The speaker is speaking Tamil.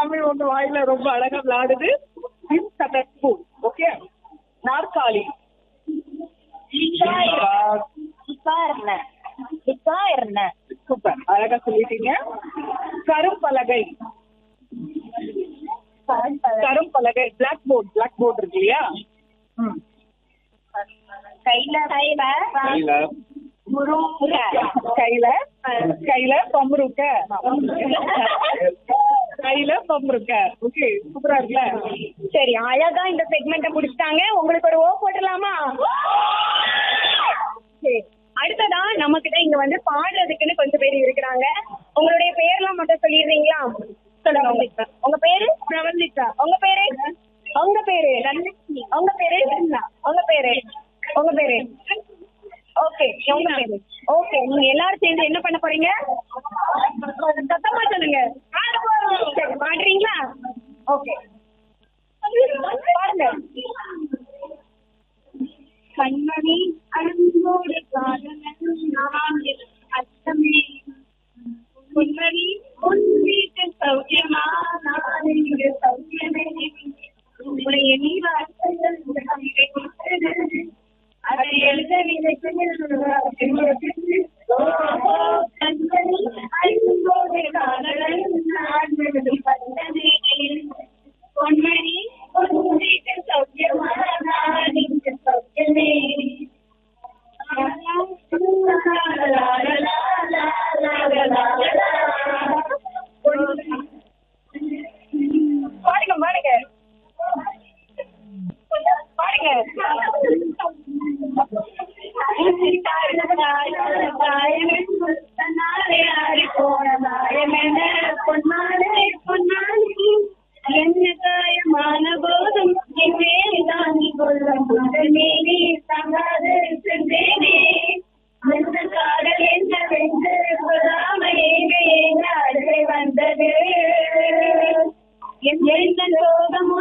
தமிழ் ஒண்ணு வாயில ரொம்ப அழகா விளையாடுது ஸ்பூன் ஓகே நாற்காலி சூப்பர் அழகா சொல்லிட்டீங்க கரும்பலகை கரும்பலகை பிளாக் போர்ட் பிளாக் போர்ட் இருக்கு இல்லையா ம். கையில கையில கையில முருங்க கையில கையில பம்புருக்க கையில பம்புருக்க ஓகே சூப்பரா இருக்குல்ல சரி அழகா இந்த செக்மெண்ட்ட முடிச்சிட்டாங்க உங்களுக்கு ஒரு ஓ போட்டுலாமா சரி அடுத்ததா நம்ம கிட்ட இங்க வந்து பாடுறதுக்குன்னு கொஞ்சம் பேர் இருக்கிறாங்க உங்களுடைய பேர்லாம் மட்டும் சொல்லிடுறீங்களா சொல்லுங்க உங்க உங்க பேரு பிரவந்திகா உங்க பேரு உங்க பேரு தனலட்சுமி உங்க பேரு உங்க பேரு உங்க பேரு ஓகே உங்க பேரு ஓகே நீங்க எல்லாரும் சேர்ந்து என்ன பண்ண போறீங்க சத்தமா சொல்லுங்க சரி பாடுறீங்களா ஓகே பாருங்க கண்மணி அன்போடு காதலன் நான் அச்சமே பொன்மணி உன் வீட்டு சௌக்கியமா நான் இங்கு சௌக்கியமே உன்னுடைய நீர் அர்த்தங்கள் அதை எழுத கண்மணி அன்போடு காதலன் நான் பந்தமே பொன்மணி உன் வீட்டு சௌக்கியமா நான் இங்கு சௌக்கியமே பாருங்க பாருங்க பாருங்க என்ன காயமான போதும் என் மேல் தாங்கி கொள்ளும் மேலே தங்காது சென்றேனே அந்த காதல் என்ன வென்று கொள்ளாமலே அழுகை வந்தது எந்த சோகமோ